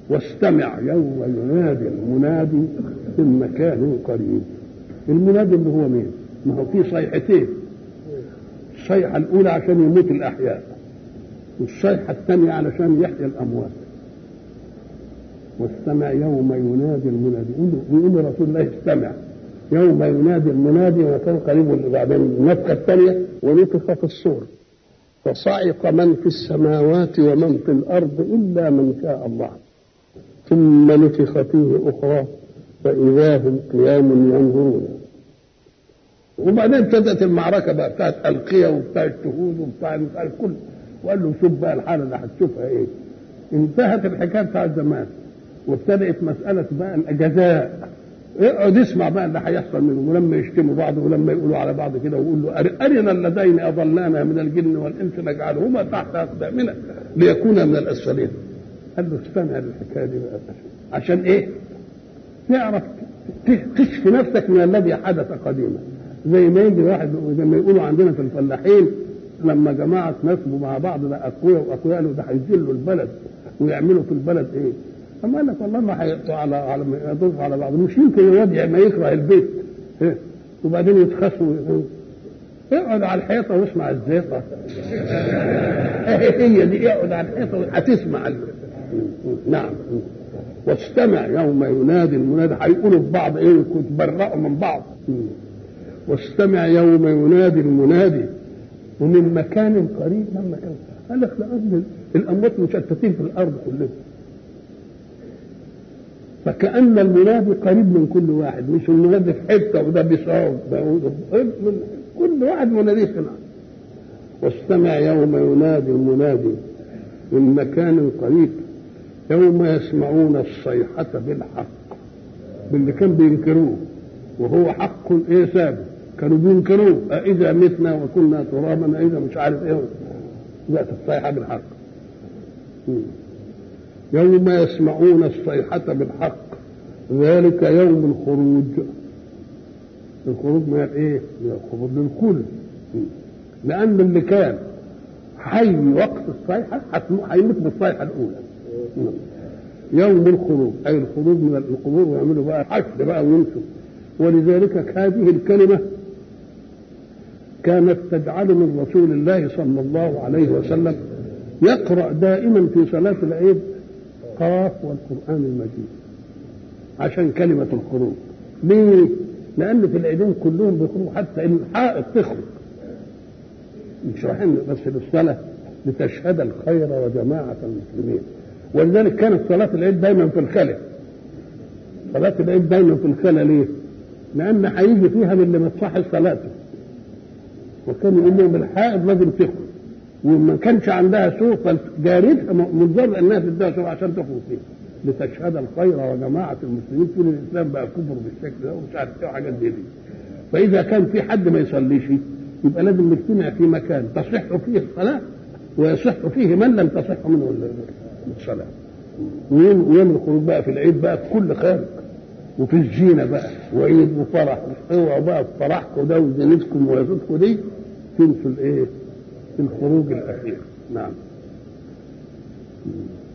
واستمع يوم ينادي المنادي من مكان قريب المنادي اللي هو مين؟ ما هو في صيحتين الصيحة الأولى عشان يموت الأحياء والصيحة الثانية علشان يحيى الأموات واستمع يوم ينادي المنادي يقول رسول الله استمع يوم ينادي المنادي وكان قريب وبعدين النفخة الثانية ونفخ في الصور فصعق من في السماوات ومن في الأرض إلا من شاء الله ثم نفخ فيه أخرى فإذا هم قيام ينظرون وبعدين ابتدأت المعركة بقى بتاعت ألقية وبتاعت شهود وبتاع الكل وقال له شوف بقى الحالة اللي هتشوفها إيه انتهت الحكاية بتاعت زمان وابتدأت مسألة بقى الجزاء اقعد اسمع بقى اللي هيحصل منهم ولما يشتموا بعض ولما يقولوا على بعض كده ويقول له ارنا اللذين اضلانا من الجن والانس نجعلهما تحت اقدامنا ليكونا من الاسفلين قال له استمع للحكايه دي بقى عشان ايه؟ تعرف تشفي نفسك من الذي حدث قديما زي ما يجي واحد زي ما يقولوا عندنا في الفلاحين لما جماعه نسبوا مع بعض لا اقوياء واقوياء قالوا ده هيذلوا البلد ويعملوا في البلد ايه؟ اما قال لك والله ما هيقطعوا على على يضروا على بعض مش يمكن الواد ما يكره البيت إيه؟ وبعدين يتخسوا اقعد على الحيطه واسمع الزيطه هي دي اقعد على الحيطه هتسمع نعم واستمع يوم ينادي المنادي هيقولوا ببعض ايه تبرأوا من بعض واستمع يوم ينادي المنادي ومن مكان قريب من مكان قال لك لأن الأموات مشتتين في الأرض كلهم فكأن المنادي قريب من كل واحد مش المنادي في حتة وده بيصعب من كل واحد مناديه في الأرض واستمع يوم ينادي المنادي من مكان قريب يوم يسمعون الصيحة بالحق باللي كان بينكروه وهو حق ايه ثابت كانوا بينكروه أإذا متنا وكنا ترابا أإذا مش عارف ايه جاءت الصيحة بالحق يوم يسمعون الصيحة بالحق ذلك يوم الخروج الخروج من الايه؟ من الخروج للكل لأن اللي كان حي وقت الصيحة هيموت بالصيحة الأولى يوم الخروج أي الخروج من القبور ويعملوا بقى حشد بقى ويمشوا ولذلك هذه الكلمة كانت تجعل من رسول الله صلى الله عليه وسلم يقرأ دائما في صلاة العيد قاف والقرآن المجيد عشان كلمة الخروج ليه؟ لأن في العيدين كلهم بيخرجوا حتى الحائط تخرج مش رايحين بس للصلاة لتشهد الخير وجماعة المسلمين ولذلك كانت صلاة العيد دايما في الخلا صلاة العيد دايما في الخلا ليه؟ لأن هيجي فيها من اللي ما تصحش صلاته وكان يقول لهم الحائض لازم تخرج وما كانش عندها سوق جارتها مضطر انها تديها سوق عشان تخرج فيه لتشهد الخير وجماعة المسلمين تقول الإسلام بقى كفر بالشكل ده ومش عارف ايه وحاجات دي, دي فإذا كان في حد ما يصليش يبقى لازم نجتمع في مكان تصح فيه الصلاة ويصح فيه من لم تصح منه الصلاة ويوم الخروج بقى في العيد بقى كل خارج وفي الزينة بقى وعيد وفرح اوعوا بقى فرحكم ده وزينتكم ويفتكم دي تنسوا الايه؟ الخروج الأخير نعم